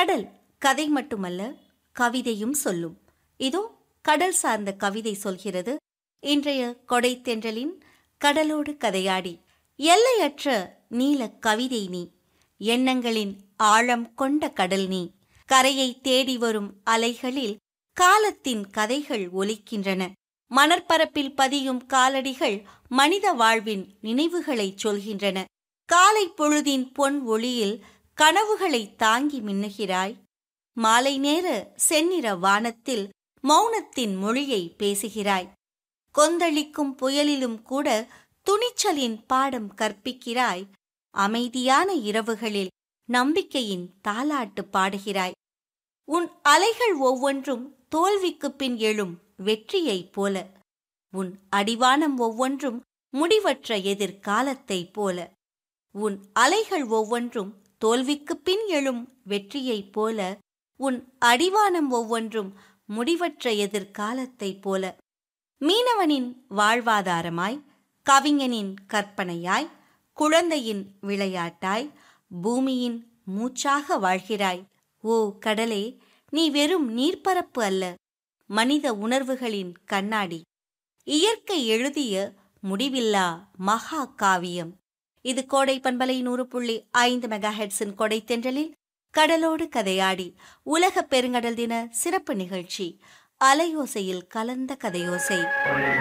கடல் கதை மட்டுமல்ல கவிதையும் சொல்லும் இதோ கடல் சார்ந்த கவிதை சொல்கிறது இன்றைய கொடைத்தென்றலின் கடலோடு கதையாடி எல்லையற்ற நீல கவிதை நீ எண்ணங்களின் ஆழம் கொண்ட கடல் நீ கரையை தேடி வரும் அலைகளில் காலத்தின் கதைகள் ஒலிக்கின்றன மணற்பரப்பில் பதியும் காலடிகள் மனித வாழ்வின் நினைவுகளை சொல்கின்றன காலை பொழுதின் பொன் ஒளியில் கனவுகளை தாங்கி மின்னுகிறாய் மாலை நேர செந்நிற வானத்தில் மௌனத்தின் மொழியை பேசுகிறாய் கொந்தளிக்கும் புயலிலும் கூட துணிச்சலின் பாடம் கற்பிக்கிறாய் அமைதியான இரவுகளில் நம்பிக்கையின் தாலாட்டு பாடுகிறாய் உன் அலைகள் ஒவ்வொன்றும் தோல்விக்குப் பின் எழும் வெற்றியைப் போல உன் அடிவானம் ஒவ்வொன்றும் முடிவற்ற எதிர்காலத்தைப் போல உன் அலைகள் ஒவ்வொன்றும் தோல்விக்குப் பின் எழும் வெற்றியைப் போல உன் அடிவானம் ஒவ்வொன்றும் முடிவற்ற எதிர்காலத்தைப் போல மீனவனின் வாழ்வாதாரமாய் கவிஞனின் கற்பனையாய் குழந்தையின் விளையாட்டாய் பூமியின் மூச்சாக வாழ்கிறாய் ஓ கடலே நீ வெறும் நீர்ப்பரப்பு அல்ல மனித உணர்வுகளின் கண்ணாடி இயற்கை எழுதிய முடிவில்லா மகா காவியம் இது கோடை பண்பலை நூறு புள்ளி ஐந்து மெகா ஹெட்ஸின் கொடை தென்றலில் கடலோடு கதையாடி உலக பெருங்கடல் தின சிறப்பு நிகழ்ச்சி அலையோசையில் கலந்த கதையோசை